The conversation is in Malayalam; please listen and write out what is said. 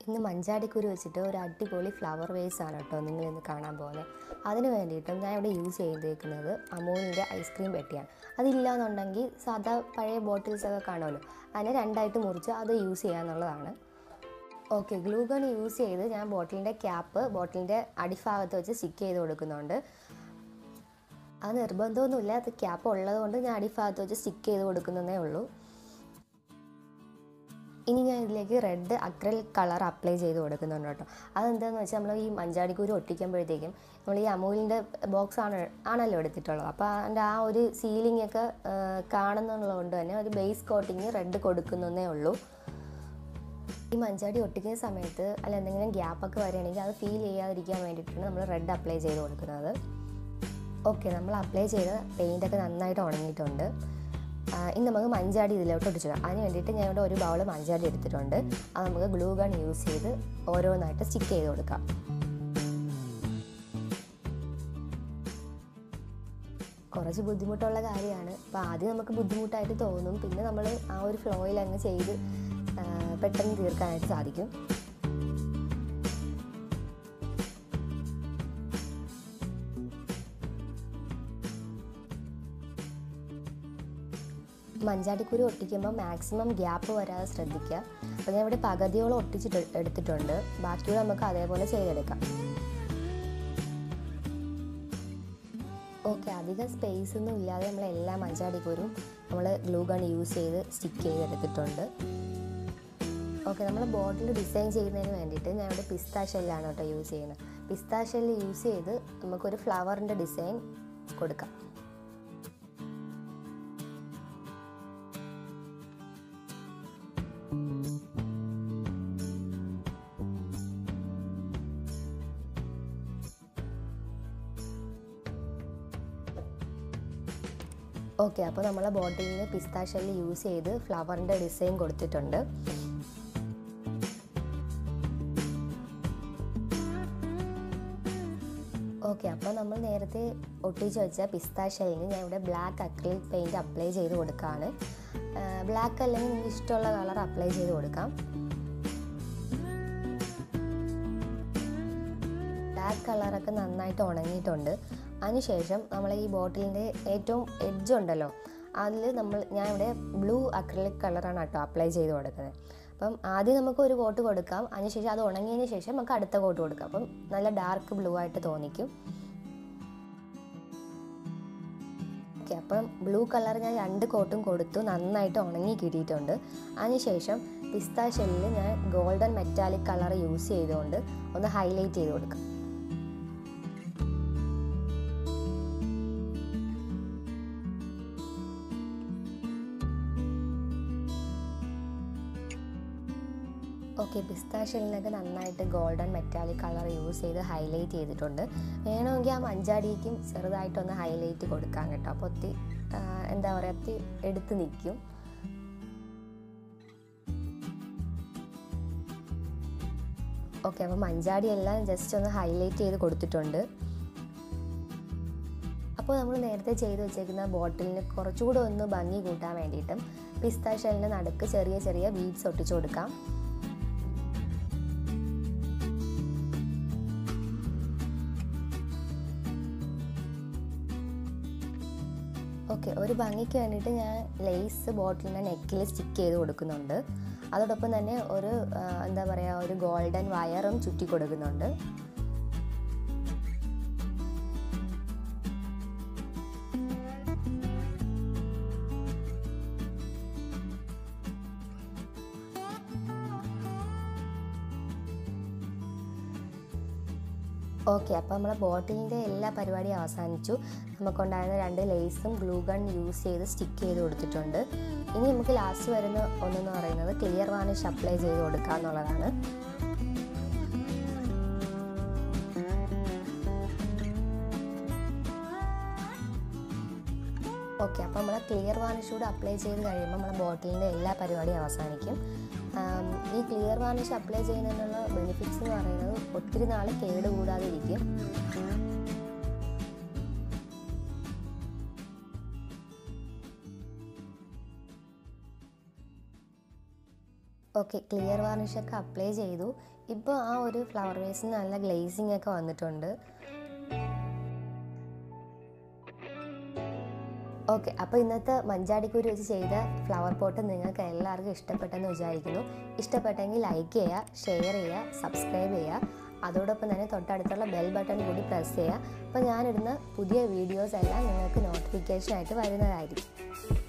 ഇന്ന് മഞ്ചാടിക്കുരു വെച്ചിട്ട് ഒരു അടിപൊളി ഫ്ലവർ വേസ് ആണ് കേട്ടോ നിങ്ങൾ ഇന്ന് കാണാൻ പോകുന്നത് അതിന് വേണ്ടിയിട്ടും ഞാൻ ഇവിടെ യൂസ് ചെയ്തേക്കുന്നത് അമൂലിൻ്റെ ഐസ്ക്രീം പെട്ടിയാണ് അതില്ലാന്നുണ്ടെങ്കിൽ സാധാ പഴയ ബോട്ടിൽസ് ഒക്കെ കാണുമല്ലോ അതിനെ രണ്ടായിട്ട് മുറിച്ച് അത് യൂസ് ചെയ്യാന്നുള്ളതാണ് ഓക്കെ ഗ്ലൂ ഗൺ യൂസ് ചെയ്ത് ഞാൻ ബോട്ടിലിൻ്റെ ക്യാപ്പ് ബോട്ടിലിൻ്റെ അടിഭാഗത്ത് വെച്ച് സ്റ്റിക്ക് ചെയ്ത് കൊടുക്കുന്നുണ്ട് അത് നിർബന്ധമൊന്നുമില്ല അത് ക്യാപ്പ് ഉള്ളതുകൊണ്ട് ഞാൻ അടിഭാഗത്ത് വെച്ച് സ്റ്റിക്ക് ചെയ്ത് കൊടുക്കുന്നതേ ഉള്ളൂ ഇനി ഞാൻ ഇതിലേക്ക് റെഡ് അക്രൽ കളർ അപ്ലൈ ചെയ്ത് കൊടുക്കുന്നുണ്ട് കേട്ടോ അതെന്താണെന്ന് വെച്ചാൽ നമ്മൾ ഈ മഞ്ചാടിക്കൂര് ഒട്ടിക്കുമ്പോഴത്തേക്കും നമ്മൾ ഈ അമൂലിൻ്റെ ബോക്സ് ആണ് ആണല്ലോ എടുത്തിട്ടുള്ളത് അപ്പോൾ അതിൻ്റെ ആ ഒരു സീലിംഗ് ഒക്കെ കാണുന്നുള്ളതുകൊണ്ട് തന്നെ ഒരു ബേസ് കോട്ടിങ് റെഡ് കൊടുക്കുന്നതേ ഉള്ളൂ ഈ മഞ്ചാടി ഒട്ടിക്കുന്ന സമയത്ത് അല്ല എന്തെങ്കിലും ഗ്യാപ്പൊക്കെ വരികയാണെങ്കിൽ അത് ഫീൽ ചെയ്യാതിരിക്കാൻ വേണ്ടിയിട്ടാണ് നമ്മൾ റെഡ് അപ്ലൈ ചെയ്ത് കൊടുക്കുന്നത് ഓക്കെ നമ്മൾ അപ്ലൈ ചെയ്ത പെയിൻ്റൊക്കെ നന്നായിട്ട് ഉണങ്ങിയിട്ടുണ്ട് ആ, ഇനി നമുക്ക് മഞ്ചാടി ഇതിലോട്ട് ഒട്ടിച്ചിടാം അതിന് വേണ്ടിയിട്ട് ഞാൻ ഇവിടെ ഒരു ബൗൾ മഞ്ചാടി എടുത്തിട്ടുണ്ട് അത് നമുക്ക് ഗ്ലൂ ഗൺ യൂസ് ചെയ്ത് ഓരോന്നായിട്ട് സ്റ്റിക്ക് ചെയ്ത് കൊടുക്കാം കുറച്ച് ബുദ്ധിമുട്ടുള്ള കാര്യമാണ് അപ്പോൾ ആദ്യം നമുക്ക് ബുദ്ധിമുട്ടായിട്ട് തോന്നും പിന്നെ നമ്മൾ ആ ഒരു ഫ്ലോയിൽ അങ്ങ് ചെയ്ത് ആ, പെട്ടെന്ന് തീർക്കാനായിട്ട് സാധിക്കും മഞ്ചാടിക്കുരു ഒട്ടിക്കുമ്പോൾ മാക്സിമം ഗ്യാപ്പ് വരാതെ ശ്രദ്ധിക്കുക അപ്പോൾ ഞാൻ ഇവിടെ പകുതിയോളം ഒട്ടിച്ചിട്ട് എടുത്തിട്ടുണ്ട് ബാക്കിയുള്ള നമുക്ക് അതേപോലെ ചെയ്തെടുക്കാം ഓക്കെ അധികം സ്പേസ് ഒന്നും ഇല്ലാതെ നമ്മൾ എല്ലാ മഞ്ചാടിക്കുരും നമ്മൾ ഗ്ലൂ ഗൺ യൂസ് ചെയ്ത് സ്റ്റിക്ക് ചെയ്തെടുത്തിട്ടുണ്ട് ഓക്കെ നമ്മൾ ബോട്ടിൽ ഡിസൈൻ ചെയ്യുന്നതിന് വേണ്ടിയിട്ട് ഞാൻ ഇവിടെ പിസ്ത ഷെല്ലാണ് കേട്ടോ യൂസ് ചെയ്യുന്നത് പിസ്ത ഷെല്ല് യൂസ് ചെയ്ത് നമുക്കൊരു ഫ്ലവറിൻ്റെ ഡിസൈൻ കൊടുക്കാം ഓക്കെ അപ്പോൾ നമ്മളെ ബോട്ടിലിൽ പിസ്ത ഷെല്ല് യൂസ് ചെയ്ത് ഫ്ലവറിൻ്റെ ഡിസൈൻ കൊടുത്തിട്ടുണ്ട് ഓക്കെ അപ്പോൾ നമ്മൾ നേരത്തെ ഒട്ടിച്ച് വെച്ച പിസ്ത ഷെല്ലിന് ഞാൻ ഇവിടെ ബ്ലാക്ക് അക്രിലിക് പെയിൻറ്റ് അപ്ലൈ ചെയ്ത് കൊടുക്കുകയാണ് ബ്ലാക്ക് അല്ലെങ്കിൽ നിങ്ങൾക്ക് ഇഷ്ടമുള്ള കളർ അപ്ലൈ ചെയ്ത് കൊടുക്കാം ബ്ലാക്ക് കളറൊക്കെ നന്നായിട്ട് ഉണങ്ങിയിട്ടുണ്ട് അതിനുശേഷം നമ്മൾ ഈ ബോട്ടിലിൻ്റെ ഏറ്റവും എഡ്ജ് ഉണ്ടല്ലോ അതിൽ നമ്മൾ ഞാൻ ഇവിടെ ബ്ലൂ അക്രലിക് കളറാണ് കേട്ടോ അപ്ലൈ ചെയ്ത് കൊടുക്കുന്നത് അപ്പം ആദ്യം നമുക്ക് ഒരു കോട്ട് കൊടുക്കാം അതിനുശേഷം അത് ഉണങ്ങിയതിന് ശേഷം നമുക്ക് അടുത്ത കോട്ട് കൊടുക്കാം അപ്പം നല്ല ഡാർക്ക് ബ്ലൂ ആയിട്ട് തോന്നിക്കും ഓക്കെ അപ്പം ബ്ലൂ കളർ ഞാൻ രണ്ട് കോട്ടും കൊടുത്തു നന്നായിട്ട് ഉണങ്ങി കിട്ടിയിട്ടുണ്ട് അതിനുശേഷം പിസ്ത ഷെല്ലിൽ ഞാൻ ഗോൾഡൻ മെറ്റാലിക് കളർ യൂസ് ചെയ്തുകൊണ്ട് ഒന്ന് ഹൈലൈറ്റ് ചെയ്ത് കൊടുക്കാം ഓക്കെ പിസ്ത ഷെല്ലിനൊക്കെ നന്നായിട്ട് ഗോൾഡൻ മെറ്റാലിക് കളർ യൂസ് ചെയ്ത് ഹൈലൈറ്റ് ചെയ്തിട്ടുണ്ട് വേണമെങ്കിൽ ആ മഞ്ചാടിക്കും ചെറുതായിട്ടൊന്ന് ഹൈലൈറ്റ് കൊടുക്കാം കേട്ടോ അപ്പോൾ ഒത്തി ആ, എന്താ പറയുക ഒത്തി എടുത്ത് നിൽക്കും ഓക്കെ അപ്പോൾ മഞ്ചാടി എല്ലാം ജസ്റ്റ് ഒന്ന് ഹൈലൈറ്റ് ചെയ്ത് കൊടുത്തിട്ടുണ്ട് അപ്പോൾ നമ്മൾ നേരത്തെ ചെയ്ത് വെച്ചേക്കുന്ന ബോട്ടിലിന് കുറച്ചുകൂടെ ഒന്ന് ഭംഗി കൂട്ടാൻ വേണ്ടിയിട്ടും പിസ്ത ഷെല്ലിന് നടുക്ക് ചെറിയ ചെറിയ ബീഡ്സ് ഒട്ടിച്ചു കൊടുക്കാം ഓക്കെ ഒരു ഭംഗിക്ക് വേണ്ടിയിട്ട് ഞാൻ ലേസ് ബോട്ടിലിൻ്റെ നെക്കിൽ സ്റ്റിക്ക് ചെയ്ത് കൊടുക്കുന്നുണ്ട് അതോടൊപ്പം തന്നെ ഒരു ആ, എന്താ പറയുക ഒരു ഗോൾഡൻ വയറും ചുറ്റി കൊടുക്കുന്നുണ്ട് ഓക്കെ അപ്പോൾ നമ്മുടെ ബോട്ടിലിൻ്റെ എല്ലാ പരിപാടിയും അവസാനിച്ചു നമുക്കുണ്ടായിരുന്ന രണ്ട് ലേസും ഗ്ലൂ ഗൺ യൂസ് ചെയ്ത് സ്റ്റിക്ക് ചെയ്ത് കൊടുത്തിട്ടുണ്ട് ഇനി നമുക്ക് ലാസ്റ്റ് വരുന്ന ഒന്നെന്ന് പറയുന്നത് ക്ലിയർ വാനിഷ് അപ്ലൈ ചെയ്ത് കൊടുക്കുക എന്നുള്ളതാണ് ഓക്കെ അപ്പോൾ നമ്മൾ ക്ലിയർ വാനിഷ് കൂടെ അപ്ലൈ ചെയ്ത് കഴിയുമ്പോൾ നമ്മുടെ ബോട്ടിലിൻ്റെ എല്ലാ പരിപാടിയും അവസാനിക്കും ആം, ഈ ക്ലിയർ വാനിഷ് അപ്ലൈ ചെയ്യുന്നതിനുള്ള ബെനിഫിറ്റ്സ് എന്ന് പറയുന്നത് ഒത്തിരി നാൾ കേട് കൂടാതെ ഇരിക്കും ഓക്കെ ക്ലിയർ വാർണിഷൊക്കെ അപ്ലൈ ചെയ്തു ഇപ്പോൾ ആ ഒരു ഫ്ലവർ വേസിന് നല്ല ഗ്ലേസിംഗ് ഒക്കെ വന്നിട്ടുണ്ട് ഓക്കെ അപ്പോൾ ഇന്നത്തെ മഞ്ചാടിക്കുരു വെച്ച് ചെയ്ത ഫ്ലവർ പോട്ട് നിങ്ങൾക്ക് എല്ലാവർക്കും ഇഷ്ടപ്പെട്ടെന്ന് വിചാരിക്കുന്നു ഇഷ്ടപ്പെട്ടെങ്കിൽ ലൈക്ക് ചെയ്യുക ഷെയർ ചെയ്യുക സബ്സ്ക്രൈബ് ചെയ്യുക അതോടൊപ്പം തന്നെ തൊട്ടടുത്തുള്ള ബെൽ ബട്ടൺ കൂടി പ്രസ് ചെയ്യുക അപ്പോൾ ഞാനിടുന്ന പുതിയ വീഡിയോസ് എല്ലാം നിങ്ങൾക്ക് നോട്ടിഫിക്കേഷനായിട്ട് വരുന്നതായിരിക്കും